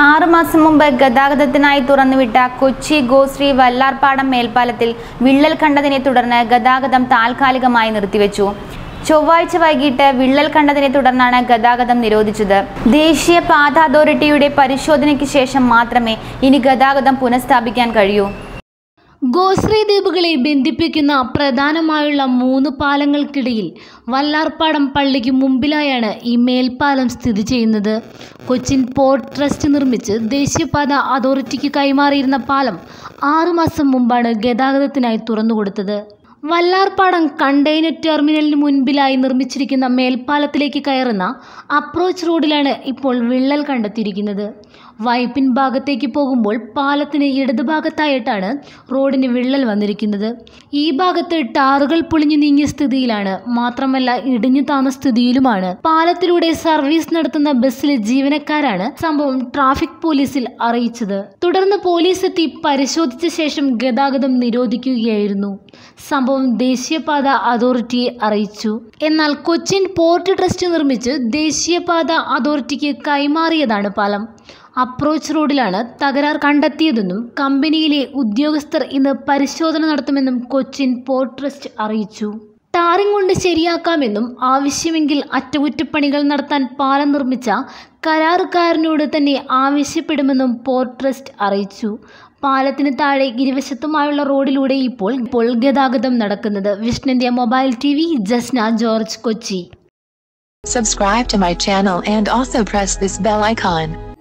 ആറുമാസം മുമ്പ് ഗതാഗതത്തിനായി തുറന്നുവിട്ട കൊച്ചി ഗോശ്രീ വല്ലാർപാടം മേൽപ്പാലത്തിൽ വിള്ളൽ കണ്ടതിനെ തുടർന്ന് ഗതാഗതം താൽക്കാലികമായി നിർത്തിവെച്ചു ചൊവ്വാഴ്ച വൈകിട്ട് വിള്ളൽ കണ്ടതിനെ തുടർന്നാണ് ഗതാഗതം നിരോധിച്ചത് ദേശീയ പാത അതോറിറ്റിയുടെ പരിശോധനയ്ക്ക് ശേഷം മാത്രമേ ഇനി ഗതാഗതം പുനഃസ്ഥാപിക്കാൻ കഴിയൂ ഗോശ്രീ ദ്വീപുകളെ ബന്ധിപ്പിക്കുന്ന പ്രധാനമായുള്ള മൂന്ന് പാലങ്ങൾക്കിടയിൽ വല്ലാർപ്പാടം പള്ളിക്ക് മുമ്പിലായാണ് ഈ മേൽപ്പാലം സ്ഥിതി ചെയ്യുന്നത് കൊച്ചിൻ പോർട്ട് ട്രസ്റ്റ് നിർമ്മിച്ച് ദേശീയപാത അതോറിറ്റിക്ക് കൈമാറിയിരുന്ന പാലം ആറുമാസം മുമ്പാണ് ഗതാഗതത്തിനായി തുറന്നുകൊടുത്തത് വല്ലാർപ്പാടം കണ്ടെയ്നർ ടെർമിനലിന് മുൻപിലായി നിർമ്മിച്ചിരിക്കുന്ന മേൽപ്പാലത്തിലേക്ക് കയറുന്ന അപ്രോച്ച് റോഡിലാണ് ഇപ്പോൾ വിള്ളൽ കണ്ടെത്തിയിരിക്കുന്നത് വൈപ്പിൻ ഭാഗത്തേക്ക് പോകുമ്പോൾ പാലത്തിന് ഇടതുഭാഗത്തായിട്ടാണ് റോഡിന് വിള്ളൽ വന്നിരിക്കുന്നത് ഈ ഭാഗത്ത് ടാറുകൾ പൊളിഞ്ഞു നീങ്ങിയ സ്ഥിതിയിലാണ് മാത്രമല്ല ഇടിഞ്ഞു താന്ന സ്ഥിതിയിലുമാണ് പാലത്തിലൂടെ സർവീസ് നടത്തുന്ന ബസ്സിലെ ജീവനക്കാരാണ് സംഭവം ട്രാഫിക് പോലീസിൽ അറിയിച്ചത് തുടർന്ന് പോലീസ് എത്തി പരിശോധിച്ച ശേഷം ഗതാഗതം നിരോധിക്കുകയായിരുന്നു സംഭവം ദേശീയപാത അതോറിറ്റിയെ അറിയിച്ചു എന്നാൽ കൊച്ചിൻ പോർട്ട് ട്രസ്റ്റ് നിർമ്മിച്ച് ദേശീയപാത അതോറിറ്റിക്ക് കൈമാറിയതാണ് പാലം അപ്രോച്ച് റോഡിലാണ് തകരാർ കണ്ടെത്തിയതെന്നും കമ്പനിയിലെ ഉദ്യോഗസ്ഥർ ഇന്ന് പരിശോധന നടത്തുമെന്നും കൊച്ചിൻ പോർട്ട് ട്രസ്റ്റ് അറിയിച്ചു ടാറിംഗ് കൊണ്ട് ശരിയാക്കാമെന്നും ആവശ്യമെങ്കിൽ അറ്റകുറ്റപ്പണികൾ നടത്താൻ പാലം നിർമ്മിച്ച കരാറുകാരനോട് തന്നെ ആവശ്യപ്പെടുമെന്നും പോർട്ട് ട്രസ്റ്റ് അറിയിച്ചു പാലത്തിന് താഴെ ഇരുവശത്തുമായുള്ള റോഡിലൂടെ ഇപ്പോൾ ഇപ്പോൾ ഗതാഗതം നടക്കുന്നത് വിഷ്ണുവിൻ്റെ mobile T V Jasna George Kochi Subscribe to my channel and also press this bell icon.